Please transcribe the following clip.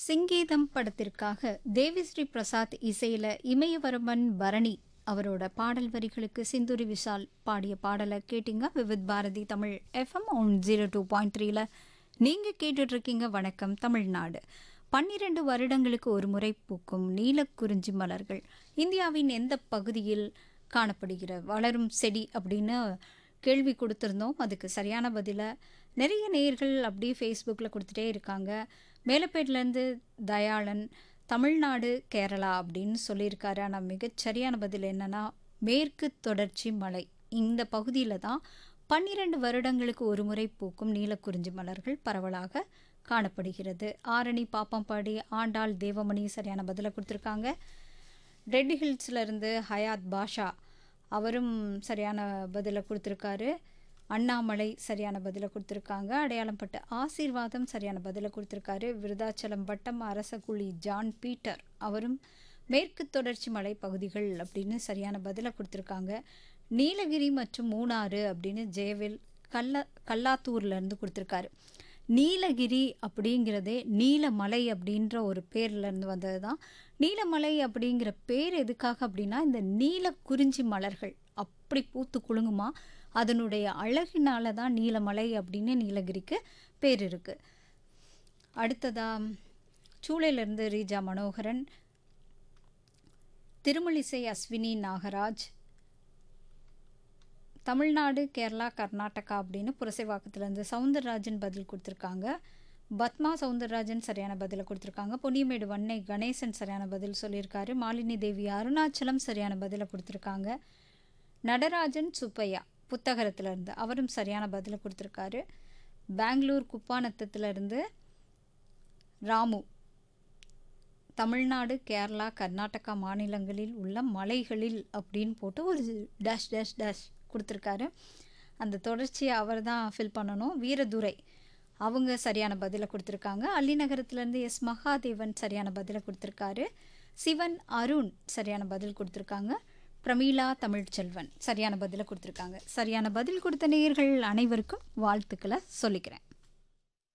சிங்கீதம் படத்திற்காக தேவிஸ்ரீ பிரசாத் இசையில இமயவரமன் பரணி அவரோட பாடல் வரிகளுக்கு சிந்துரி விஷால் பாடிய பாடலை கேட்டீங்க Vividh Bharati Tamil FM one zero two point த்ரீல நீங்கள் கேட்டுட்டு இருக்கீங்க வணக்கம் தமிழ்நாடு பன்னிரண்டு வருடங்களுக்கு ஒரு முறை பூக்கும் நீலக்குறிஞ்சி மலர்கள் இந்தியாவின் எந்த பகுதியில் காணப்படுகிற வளரும் செடி அப்படின்னு கேள்வி கொடுத்துருந்தோம் அதுக்கு சரியான பதிலை நிறைய நேயர்கள் அப்படியே ஃபேஸ்புக்கில் கொடுத்துட்டே இருக்காங்க மேலப்பேட்லேருந்து தயாளன் தமிழ்நாடு கேரளா அப்படின்னு சொல்லியிருக்காரு ஆனால் மிகச்சரியான பதில் என்னன்னா மேற்கு தொடர்ச்சி மலை இந்த பகுதியில் தான் பன்னிரண்டு வருடங்களுக்கு ஒரு முறை பூக்கும் நீலக்குறிஞ்சி மலர்கள் பரவலாக காணப்படுகிறது ஆரணி பாப்பம்பாடி ஆண்டாள் தேவமணி சரியான பதிலை கொடுத்துருக்காங்க ரெட் ஹில்ஸ்ல இருந்து ஹயாத் பாஷா அவரும் சரியான பதிலை கொடுத்துருக்காரு அண்ணாமலை சரியான பதிலை கொடுத்துருக்காங்க அடையாளம்பட்ட ஆசீர்வாதம் சரியான பதிலை கொடுத்துருக்காரு விருதாச்சலம் வட்டம் அரசகுழி ஜான் பீட்டர் அவரும் மேற்கு தொடர்ச்சி மலை பகுதிகள் அப்படின்னு சரியான பதிலை கொடுத்துருக்காங்க நீலகிரி மற்றும் மூணாறு அப்படின்னு ஜெயவேல் கல்ல கல்லாத்தூர்லேருந்து கொடுத்துருக்காரு நீலகிரி அப்படிங்கிறதே நீலமலை அப்படின்ற ஒரு பேர்லேருந்து வந்தது தான் நீலமலை அப்படிங்கிற பேர் எதுக்காக அப்படின்னா இந்த நீல குறிஞ்சி மலர்கள் அப்படி பூத்து குலுங்குமா அதனுடைய அழகினால தான் நீலமலை அப்படின்னு நீலகிரிக்கு பேர் இருக்கு அடுத்ததா சூளையிலிருந்து ரீஜா மனோகரன் திருமலிசை அஸ்வினி நாகராஜ் தமிழ்நாடு கேரளா கர்நாடகா அப்படின்னு புரசைவாக்கத்துலேருந்து சவுந்தரராஜன் பதில் கொடுத்துருக்காங்க பத்மா சவுந்தரராஜன் சரியான பதிலை கொடுத்துருக்காங்க பொன்னியமேடு வன்னை கணேசன் சரியான பதில் சொல்லியிருக்காரு மாலினி தேவி அருணாச்சலம் சரியான பதிலை கொடுத்துருக்காங்க நடராஜன் சுப்பையா புத்தகரத்துலேருந்து அவரும் சரியான பதிலை கொடுத்துருக்காரு பெங்களூர் குப்பாநத்தத்துலேருந்து ராமு தமிழ்நாடு கேரளா கர்நாடகா மாநிலங்களில் உள்ள மலைகளில் அப்படின்னு போட்டு ஒரு டேஷ் டேஷ் டேஷ் கொடுத்துருக்காரு அந்த தொடர்ச்சியை அவர் தான் ஃபில் பண்ணணும் வீரதுரை அவங்க சரியான பதிலை கொடுத்துருக்காங்க அள்ளிநகரத்துலேருந்து எஸ் மகாதேவன் சரியான பதிலை கொடுத்துருக்காரு சிவன் அருண் சரியான பதில் கொடுத்துருக்காங்க பிரமீளா தமிழ்ச்செல்வன் சரியான பதிலை கொடுத்துருக்காங்க சரியான பதில் கொடுத்த நேயர்கள் அனைவருக்கும் வாழ்த்துக்களை சொல்லிக்கிறேன்